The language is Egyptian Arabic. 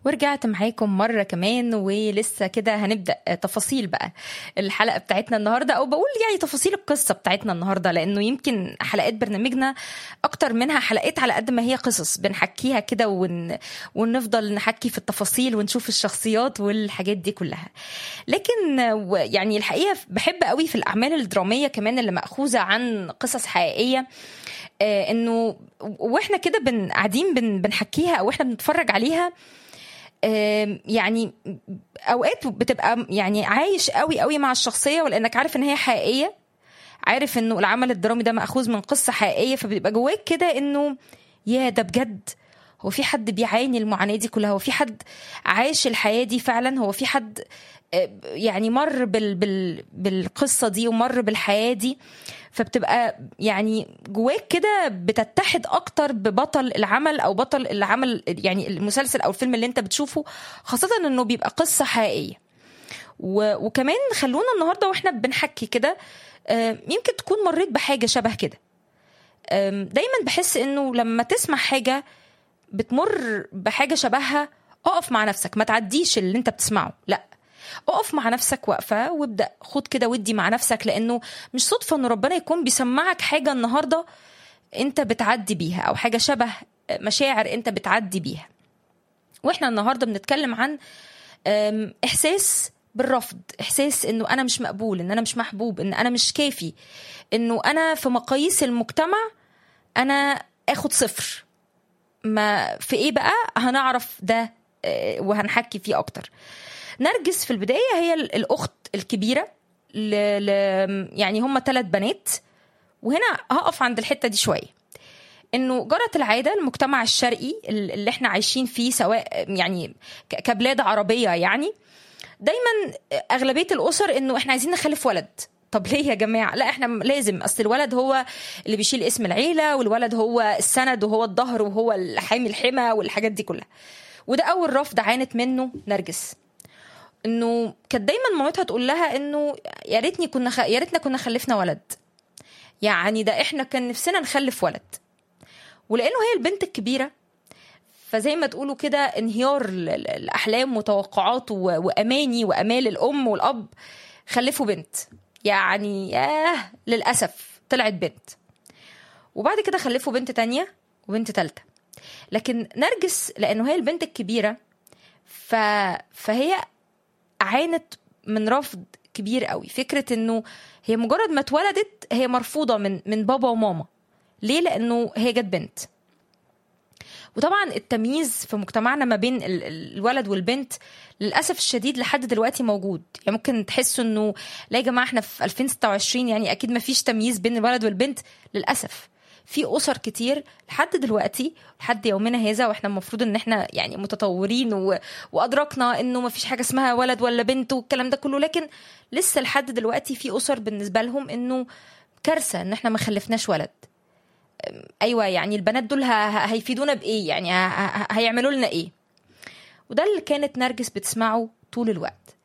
ورجعت معاكم مرة كمان ولسه كده هنبدأ تفاصيل بقى الحلقة بتاعتنا النهاردة أو بقول يعني تفاصيل القصة بتاعتنا النهاردة لأنه يمكن حلقات برنامجنا أكتر منها حلقات على قد ما هي قصص بنحكيها كده ون... ونفضل نحكي في التفاصيل ونشوف الشخصيات والحاجات دي كلها لكن يعني الحقيقة بحب قوي في الأعمال الدرامية كمان اللي مأخوذة عن قصص حقيقية آه انه واحنا كده بن قاعدين بن بنحكيها او احنا بنتفرج عليها آه يعني اوقات بتبقى يعني عايش قوي قوي مع الشخصيه ولانك عارف ان هي حقيقيه عارف انه العمل الدرامي ده ماخوذ من قصه حقيقيه فبيبقى جواك كده انه يا ده بجد هو في حد بيعاني المعاناه دي كلها هو في حد عايش الحياه دي فعلا هو في حد يعني مر بال بال بالقصه دي ومر بالحياه دي فبتبقى يعني جواك كده بتتحد اكتر ببطل العمل او بطل العمل يعني المسلسل او الفيلم اللي انت بتشوفه خاصه انه بيبقى قصه حقيقيه وكمان خلونا النهارده واحنا بنحكي كده يمكن تكون مريت بحاجه شبه كده دايما بحس انه لما تسمع حاجه بتمر بحاجه شبهها اقف مع نفسك ما تعديش اللي انت بتسمعه لا اقف مع نفسك واقفه وابدا خد كده ودي مع نفسك لانه مش صدفه ان ربنا يكون بيسمعك حاجه النهارده انت بتعدي بيها او حاجه شبه مشاعر انت بتعدي بيها واحنا النهارده بنتكلم عن احساس بالرفض احساس انه انا مش مقبول ان انا مش محبوب ان انا مش كافي انه انا في مقاييس المجتمع انا اخد صفر ما في ايه بقى هنعرف ده وهنحكي فيه اكتر نرجس في البدايه هي الاخت الكبيره ل... ل... يعني هم ثلاث بنات وهنا هقف عند الحته دي شويه انه جرت العاده المجتمع الشرقي اللي احنا عايشين فيه سواء يعني كبلاد عربيه يعني دايما اغلبيه الاسر انه احنا عايزين نخلف ولد طب ليه يا جماعه لا احنا لازم اصل الولد هو اللي بيشيل اسم العيله والولد هو السند وهو الظهر وهو الحامي الحمى والحاجات دي كلها وده اول رفض عانت منه نرجس انه كانت دايما مامتها تقول لها انه يا ريتني كنا خ... يا ريتنا كنا خلفنا ولد يعني ده احنا كان نفسنا نخلف ولد ولانه هي البنت الكبيره فزي ما تقولوا كده انهيار الاحلام وتوقعات و... واماني وامال الام والاب خلفوا بنت يعني ياه للاسف طلعت بنت وبعد كده خلفوا بنت تانية وبنت تالتة لكن نرجس لانه هي البنت الكبيره ف... فهي عانت من رفض كبير قوي فكره انه هي مجرد ما اتولدت هي مرفوضه من من بابا وماما ليه لانه هي جت بنت وطبعا التمييز في مجتمعنا ما بين الولد والبنت للاسف الشديد لحد دلوقتي موجود يعني ممكن تحسوا انه لا يا جماعه احنا في 2026 يعني اكيد ما فيش تمييز بين الولد والبنت للاسف في اسر كتير لحد دلوقتي لحد يومنا هذا واحنا المفروض ان احنا يعني متطورين و... وادركنا انه ما فيش حاجه اسمها ولد ولا بنت والكلام ده كله لكن لسه لحد دلوقتي في اسر بالنسبه لهم انه كارثه ان احنا ما خلفناش ولد ايوه يعني البنات دول ه... هيفيدونا بايه يعني ه... هيعملوا لنا ايه وده اللي كانت نرجس بتسمعه طول الوقت